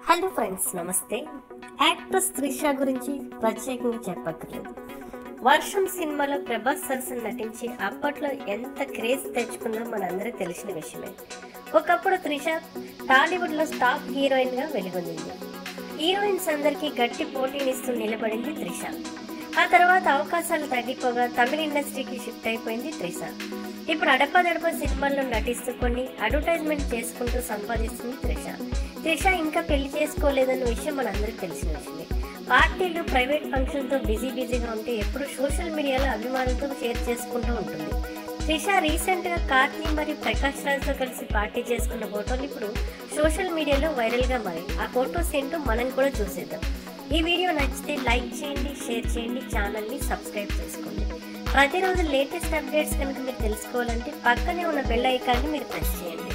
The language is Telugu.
హలో ఫ్రెండ్స్ నమస్తే యాక్ట్రెస్ త్రిష గురించి ప్రత్యేకంగా చెప్పక్కర్లేదు వర్షం సినిమాలో ప్రభాస్ సరసన నటించి అప్పట్లో ఎంత క్రేజ్ తెచ్చుకుందో మనందరికీ తెలిసిన విషయమే ఒకప్పుడు త్రిష టాలీవుడ్లో టాప్ హీరోయిన్గా వెలుగొందింది హీరోయిన్స్ అందరికీ గట్టి పోటీనిస్తూ నిలబడింది త్రిష ఆ తర్వాత అవకాశాలు తగ్గిపోగా తమిళ ఇండస్ట్రీకి షిఫ్ట్ అయిపోయింది త్రిష ఇప్పుడు అడపదడప సినిమాల్లో నటిస్తూ కొన్ని అడ్వర్టైజ్మెంట్ చేసుకుంటూ సంపాదిస్తుంది త్రిష త్రిష ఇంకా పెళ్లి చేసుకోలేదన్న విషయం మనందరికీ తెలిసిన విషయమే పార్టీలు ప్రైవేట్ ఫంక్షన్తో బిజీ బిజీగా ఉంటే ఎప్పుడు సోషల్ మీడియాలో అభిమానులతో షేర్ చేసుకుంటూ ఉంటుంది త్రిష రీసెంట్గా కార్తీ మరియు ప్రకాష్ రాజ్తో కలిసి పార్టీ చేసుకున్న ఫోటోలు ఇప్పుడు సోషల్ మీడియాలో వైరల్గా మారాయి ఆ ఫోటోస్ ఏంటో మనం కూడా చూసేద్దాం ఈ వీడియో నచ్చితే లైక్ చేయండి షేర్ చేయండి ఛానల్ని సబ్స్క్రైబ్ చేసుకోండి ప్రతిరోజు లేటెస్ట్ అప్డేట్స్ కనుక మీరు తెలుసుకోవాలంటే పక్కనే ఉన్న బెల్ ఐకాన్ని మీరు ప్రెస్ చేయండి